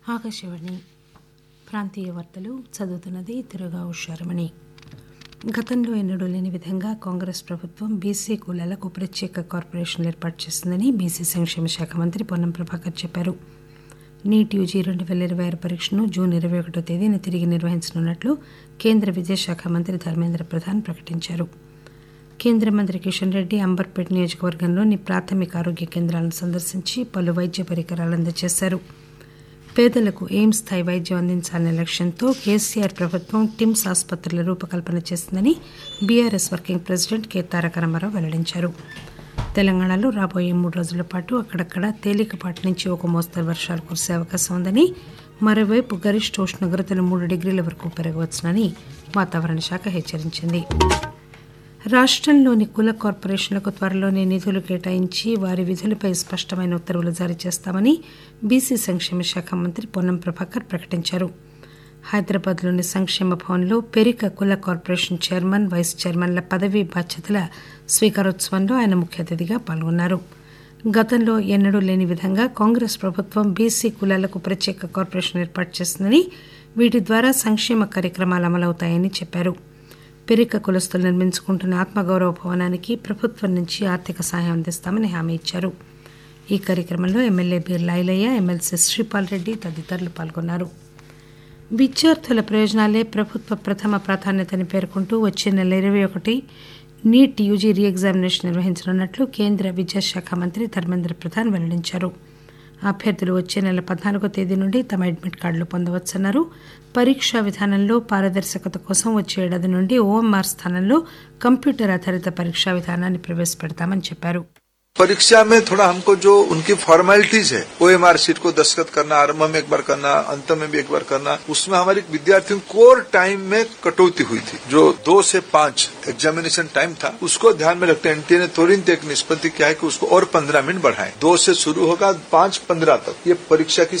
ఆకాశవాణి ప్రాంతీయ వార్తలు చదువుతున్నది తిరుగా ఉషారమణి గతంలో ఎన్నడూ లేని విధంగా కాంగ్రెస్ ప్రభుత్వం బీసీ కులాలకు ప్రత్యేక కార్పొరేషన్లు ఏర్పాటు చేసిందని బీసీ సంక్షేమ శాఖ మంత్రి పొన్నం ప్రభాకర్ చెప్పారు నీట్ యూజీ రెండు పేల ఇరవై ఆరు పరీక్షను జూన్ ఇరవై ఒకటో తేదీన తిరిగి నిర్వహించనున్నట్లు కేంద్ర విద్యాశాఖ మంత్రి ధర్మేంద్ర ప్రధాన్ ప్రకటించారు కేంద్ర మంత్రి కిషన్ రెడ్డి అంబర్పేట్ నియోజకవర్గంలోని ప్రాథమిక ఆరోగ్య కేంద్రాలను సందర్శించి పలు వైద్య పరికరాలు అందజేశారు పేదలకు ఎయిమ్స్ స్థాయి వైద్యం అందించాలనే లక్ష్యంతో కేసీఆర్ ప్రభుత్వం టిమ్స్ ఆసుపత్రుల రూపకల్పన చేసిందని BRS working president K Taraka Rama Rao వెల్లడించారు తెలంగాణలో రాబోయే మూడు రోజుల పాటు అక్కడక్కడ తేలికపాటి నుంచి ఒక మోస్తరు వర్షాలు కురిసే అవకాశం ఉందని మరోవైపు గరిష్ట ఉష్ణోగ్రతలు మూడు డిగ్రీల వరకు పెరగవచ్చునని వాతావరణ శాఖ హెచ్చరించింది రాష్టంలోని కుల కార్పొరేషన్లకు త్వరలోనే నిధులు కేటాయించి వారి విధులపై స్పష్టమైన ఉత్తర్వులు జారీ చేస్తామని బీసీ సంక్షేమ శాఖ మంత్రి పొన్నం ప్రభాకర్ ప్రకటించారు హైదరాబాద్లోని సంక్షేమ భవన్లో పెరిక కుల కార్పొరేషన్ చైర్మన్ వైస్ చైర్మన్ల పదవీ బాధ్యతల స్వీకారోత్సవంలో ఆయన ముఖ్య అతిథిగా పాల్గొన్నారు గతంలో ఎన్నడూ లేని విధంగా కాంగ్రెస్ ప్రభుత్వం బీసీ కులాలకు ప్రత్యేక కార్పొరేషన్ ఏర్పాటు చేసిందని వీటి ద్వారా సంక్షేమ కార్యక్రమాలు అమలవుతాయని చెప్పారు పెరిక కులస్తులు నిర్మించుకుంటున్న ఆత్మగౌరవ భవనానికి ప్రభుత్వం నుంచి ఆర్థిక సహాయం అందిస్తామని హామీ ఇచ్చారు ఈ కార్యక్రమంలో ఎమ్మెల్యే బీర్లా ఐలయ్య ఎమ్మెల్సీ శ్రీపాల్ రెడ్డి తదితరులు పాల్గొన్నారు విద్యార్థుల ప్రయోజనాలే ప్రభుత్వ ప్రథమ ప్రాధాన్యతని పేర్కొంటూ వచ్చే నెల ఇరవై ఒకటి నీట్ యూజీ రీ ఎగ్జామినేషన్ నిర్వహించనున్నట్లు కేంద్ర విద్యాశాఖ మంత్రి ధర్మేంద్ర ప్రధాన్ వెల్లడించారు అభ్యర్థులు వచ్చే నెల పద్నాలుగో తేదీ నుండి తమ అడ్మిట్ కార్డులు పొందవచ్చన్నారు పరీక్షా విధానంలో పారదర్శకత కోసం వచ్చే ఏడాది నుండి ఓఎంఆర్ స్థానంలో కంప్యూటర్ ఆధారిత పరీక్షా విధానాన్ని ప్రవేశపెడతామని చెప్పారు परीक्षा में थोड़ा हमको जो उनकी फॉर्मेलिटीज है ओएमआर सीट को दस्तखत करना आरंभ में एक बार करना अंत में भी एक बार करना उसमें हमारी विद्यार्थियों कोर टाइम में कटौती हुई थी जो दो से पांच एग्जामिनेशन टाइम था उसको ध्यान में रखते एनटीए ने तुरंत एक निष्पत्ति किया है कि उसको और पंद्रह मिनट बढ़ाएं दो से शुरू होगा पांच पंद्रह तक ये परीक्षा की